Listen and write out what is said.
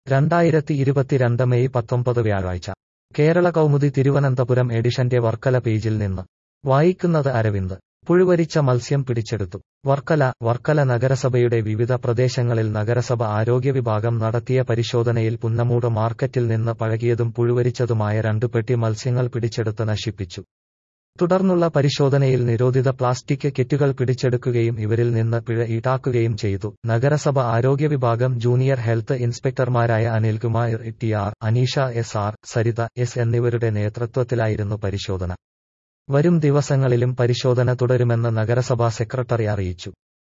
രണ്ടായിരത്തി ഇരുപത്തിരണ്ട് മെയ് പത്തൊമ്പത് വ്യാഴാഴ്ച കേരള കൗമുദി തിരുവനന്തപുരം എഡിഷന്റെ വർക്കല പേജിൽ നിന്ന് വായിക്കുന്നത് അരവിന്ദ് പുഴുവരിച്ച മത്സ്യം പിടിച്ചെടുത്തു വർക്കല വർക്കല നഗരസഭയുടെ വിവിധ പ്രദേശങ്ങളിൽ നഗരസഭ ആരോഗ്യ വിഭാഗം നടത്തിയ പരിശോധനയിൽ പുന്നമൂട് മാർക്കറ്റിൽ നിന്ന് പഴകിയതും പുഴുവരിച്ചതുമായ രണ്ടു പെട്ടി മത്സ്യങ്ങൾ പിടിച്ചെടുത്ത് നശിപ്പിച്ചു തുടർന്നുള്ള പരിശോധനയിൽ നിരോധിത പ്ലാസ്റ്റിക് കിറ്റുകൾ പിടിച്ചെടുക്കുകയും ഇവരിൽ നിന്ന് പിഴ ഈടാക്കുകയും ചെയ്തു നഗരസഭ ആരോഗ്യ വിഭാഗം ജൂനിയർ ഹെൽത്ത് ഇൻസ്പെക്ടർമാരായ Anilkumar T R Aneesha S R Saritha S എന്നിവരുടെ നേതൃത്വത്തിലായിരുന്നു പരിശോധന വരും ദിവസങ്ങളിലും പരിശോധന തുടരുമെന്ന് നഗരസഭാ സെക്രട്ടറി അറിയിച്ചു